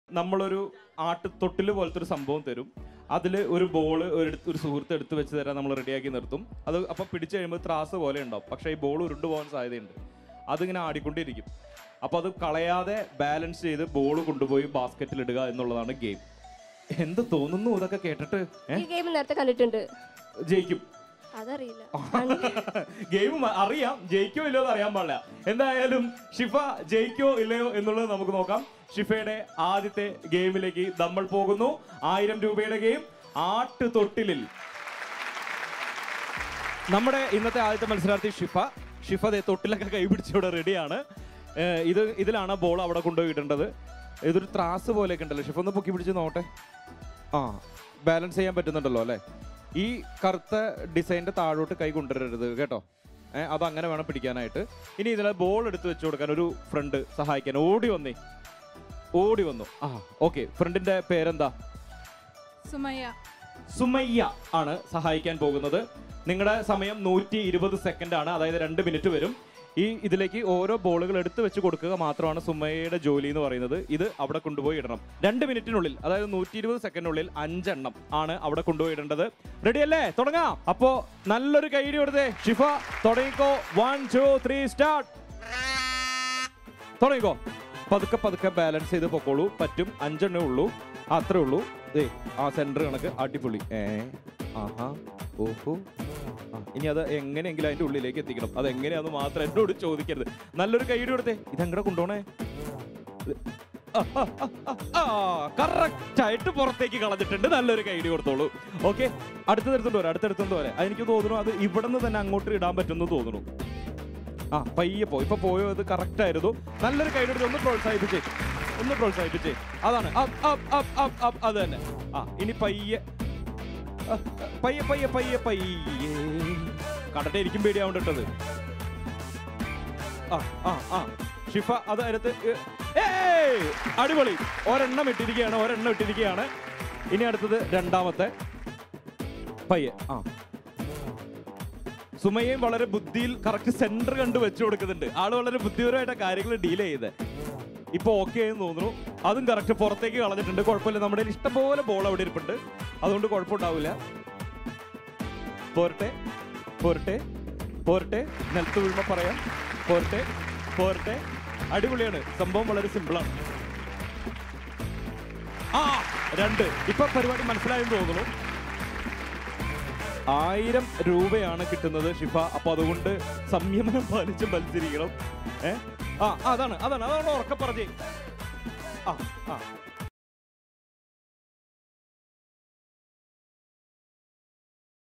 നമ്മളൊരു ആട്ടുതൊട്ടിൽ പോലത്തെ ഒരു സംഭവം തരും അതിൽ ഒരു ബോൾ ഒരു എടുത്ത് ഒരു സുഹൃത്ത് എടുത്ത് വെച്ച് തരാൻ നമ്മൾ റെഡിയാക്കി നിർത്തും അത് അപ്പം പിടിച്ചു കഴിയുമ്പോൾ ത്രാസ് പോലെ ഉണ്ടാവും പക്ഷേ ഈ ബോൾ ഉരുണ്ടു പോകാൻ സാധ്യതയുണ്ട് അതിങ്ങനെ ആടിക്കൊണ്ടിരിക്കും അപ്പോൾ അത് കളയാതെ ബാലൻസ് ചെയ്ത് ബോൾ കൊണ്ടുപോയി ബാസ്ക്കറ്റിൽ ഇടുക എന്നുള്ളതാണ് ഗെയിം എന്ത് തോന്നുന്നു ഇതൊക്കെ കേട്ടിട്ട് ഏ? ഈ ഗെയിം നേരത്തെ കണ്ടിട്ടുണ്ട് ജയിക്കും അതറിയില്ല ഗെയിം അറിയാം ജയിക്കോ ഇല്ലയോ എന്ന് അറിയാൻ പാടില്ല എന്തായാലും ഷിഫ ജയിക്കോ ഇല്ലയോ എന്നുള്ളത് നമുക്ക് നോക്കാം ഷിഫയുടെ ആദ്യത്തെ ഗെയിമിലേക്ക് നമ്മൾ പോകുന്നു ആയിരം രൂപയുടെ ഗെയിം ആട്ട് തൊട്ടിലിൽ നമ്മുടെ ഇന്നത്തെ ആദ്യത്തെ മത്സരാർത്ഥി ഷിഫ ഷിഫ ദേ തൊട്ടിലൊക്കെ കൈപിടിച്ച് ഇവിടെ റെഡിയാണ് ഇത് ഇതിലാണ് ബോൾ അവിടെ കൊണ്ടുപോയി ഇടേണ്ടത് ഇതൊരു ത്രാസ് പോലെയൊക്കെ ഉണ്ടല്ലോ ഷിഫ ഒന്ന് പൊക്കി പിടിച്ച് നോട്ടെ ആ ബാലൻസ് ചെയ്യാൻ പറ്റുന്നുണ്ടല്ലോ അല്ലേ ഈ കറുത്ത ഡിസൈനിന്റെ താഴോട്ട് കൈ കൊണ്ടുവരരുത് കേട്ടോ ഏഹ് അത് അങ്ങനെ വേണം പിടിക്കാനായിട്ട് ഇനി ഇതിലെ ബോൾ എടുത്ത് വെച്ച് കൊടുക്കാൻ ഒരു ഫ്രണ്ട് സഹായിക്കാൻ ഓടി വന്നേ ഓടി വന്നു ആ ഓക്കെ ഫ്രണ്ടിന്റെ പേരെന്താ സുമയ്യ സുമയ്യ ആണ് സഹായിക്കാൻ പോകുന്നത് നിങ്ങളുടെ സമയം നൂറ്റി ഇരുപത് സെക്കൻഡ് ആണ് അതായത് രണ്ട് മിനിറ്റ് വരും ഈ ഇതിലേക്ക് ഓരോ ബോളുകൾ എടുത്തു വെച്ച് കൊടുക്കുക മാത്രമാണ് സുമയ്യയുടെ ജോലി എന്ന് പറയുന്നത് ഇത് അവിടെ കൊണ്ടുപോയി ഇടണം രണ്ട് മിനിറ്റിനുള്ളിൽ അതായത് നൂറ്റി ഇരുപത് സെക്കൻഡിനുള്ളിൽ അഞ്ചെണ്ണം ആണ് അവിടെ കൊണ്ടുപോയി ഇടേണ്ടത് റെഡി അല്ലേ തുടങ്ങാം അപ്പോ നല്ലൊരു കൈഡി കൊടുത്തേ ഷിഫ തുടങ്ങിക്കോ വൺ ടു ത്രീ സ്റ്റാർട്ട് തുടങ്ങിക്കോ പതുക്കെ പതുക്കെ ബാലൻസ് ചെയ്ത് പൊക്കോളൂ പറ്റും അഞ്ചെണ്ണേ ഉള്ളൂ ആ, അത്രേ ഉള്ളൂ ദേ ആ സെന്റർ കണക്ക് അടിപൊളി ഏ ആഹാ ഓഹോ ആ, ഇനി അത് എങ്ങനെയെങ്കിലും അതിന്റെ ഉള്ളിലേക്ക് എത്തിക്കണം അത് എങ്ങനെയാന്ന് മാത്രം എന്നോട് ചോദിക്കരുത് നല്ലൊരു കൈയ്യടി കൊടുത്തേ ഇതെങ്ങടെ കൊണ്ടുപോണേ കറക്റ്റ് ആയിട്ട് പുറത്തേക്ക് കളഞ്ഞിട്ടുണ്ട് നല്ലൊരു കൈഡി കൊടുത്തോളൂ ഓക്കെ അടുത്തെടുത്തോണ്ട് വരാം അടുത്തെടുത്തോണ്ട് വരാം അതെനിക്ക് തോന്നുന്നു അത് ഇവിടെ നിന്ന് തന്നെ അങ്ങോട്ട് ഇടാൻ പറ്റുമെന്ന് തോന്നുന്നു ആ പയ്യെ പോ ഇപ്പൊ പോയത് കറക്റ്റ് ആയിരുന്നു നല്ലൊരു കൈ എടുത്ത് ഒന്ന് പ്രോത്സാഹിപ്പിച്ചേ ഒന്ന് പ്രോത്സാഹിപ്പിച്ചേ അതാണ് up, up, up, up, up, അത് തന്നെ ആ ഇനി പയ്യെ ആ, പയ്യെ പയ്യെ പയ്യെ പയ്യെ കടട്ടെ എനിക്കും പേടിയാവുണ്ടത് ആ ആ ആ ഷിഫ അത് അടുത്ത് ഏയ് അടിപൊളി ഒരെണ്ണം ഇട്ടിരിക്കുകയാണ് ഒരെണ്ണം ഇട്ടിരിക്കുകയാണ് ഇനി അടുത്തത് രണ്ടാമത്തെ പയ്യെ ആ സുമയും വളരെ ബുദ്ധിയിൽ കറക്റ്റ് സെന്റർ കണ്ട് വെച്ചു കൊടുക്കുന്നുണ്ട് ആള് വളരെ ബുദ്ധിപരമായിട്ട് കാര്യങ്ങൾ ഡീൽ ചെയ്ത് ഇപ്പൊ ഓക്കെ എന്ന് തോന്നുന്നു അതും കറക്റ്റ് പുറത്തേക്ക് കളഞ്ഞിട്ടുണ്ട് കുഴപ്പമില്ല നമ്മുടെ കയ്യിൽ ഇഷ്ടംപോലെ ബോൾ അവിടെ ഇരിപ്പുണ്ട് അതുകൊണ്ട് കുഴപ്പമുണ്ടാവില്ല പോരട്ടെ പോരട്ടെ പോരട്ടെ നിലത്ത് വീഴുമ്പോ പറയാം പോരട്ടെ പോരട്ടെ അടിപൊളിയാണ് സംഭവം വളരെ സിമ്പിളാണ് ആ രണ്ട് ഇപ്പൊ പരിപാടി മനസ്സിലായെന്ന് തോന്നുന്നു ആയിരം രൂപയാണ് കിട്ടുന്നത് ഷിഫ അപ്പൊ അതുകൊണ്ട് സംയമനം പാലിച്ച് മത്സരിക്കണം ഏ ആ അതാണ് അതാണ് അതാണ് ഉറക്കെ പറഞ്ഞേ ആ ആ